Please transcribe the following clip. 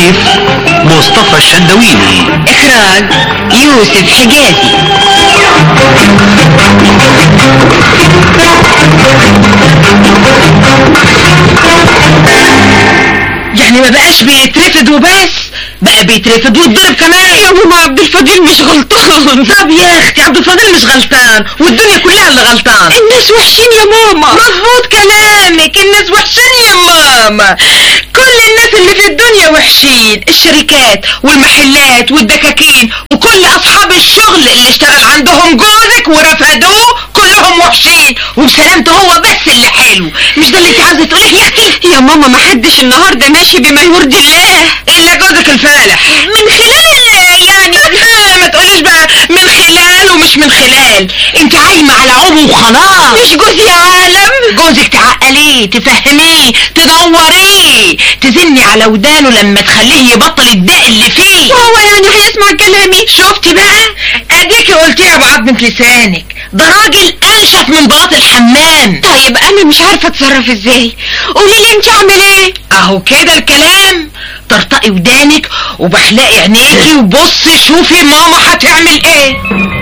تأليف مصطفى الشندويني إخراج يوسف حجازي يعني ما بقاش بيترفد وبس بقى بيترفد ويتضرب كمان يا ماما عبد الفضيل مش غلطان طب يا اختي عبد الفضيل مش غلطان والدنيا كلها اللي غلطان الناس وحشين يا ماما مظبوط كلامك الناس وحشين يا ماما كل الناس اللي في الدنيا وحشين الشركات والمحلات والدكاكين وكل اصحاب الشغل اللي اشتغل عندهم جوزك ورفضوه كلهم وحشين وبسلامته هو بس اللي حلو مش ده اللي انت عاوزه تقوليه يا اختي يا ماما ما حدش النهارده ماشي بما يرضي الله الا جوزك الفالح من خلال يعني ما تقوليش بقى من خلال ومش من خلال انت عايمه على عمو وخلاص مش جوزي يا عالم جوزك تعقليه تفهميه تنوريه تزني على ودانه لما تخليه يبطل الداء اللي فيه وهو يعني هيسمع كلامي شفتي بقى اديكي قلتيها بعضمة لسانك ده راجل انشف من بلاط الحمام طيب انا مش عارفه اتصرف ازاي قولي لي انت اعمل ايه اهو كده الكلام طرطقي ودانك وبحلقي عينيكي وبصي شوفي ماما هتعمل ايه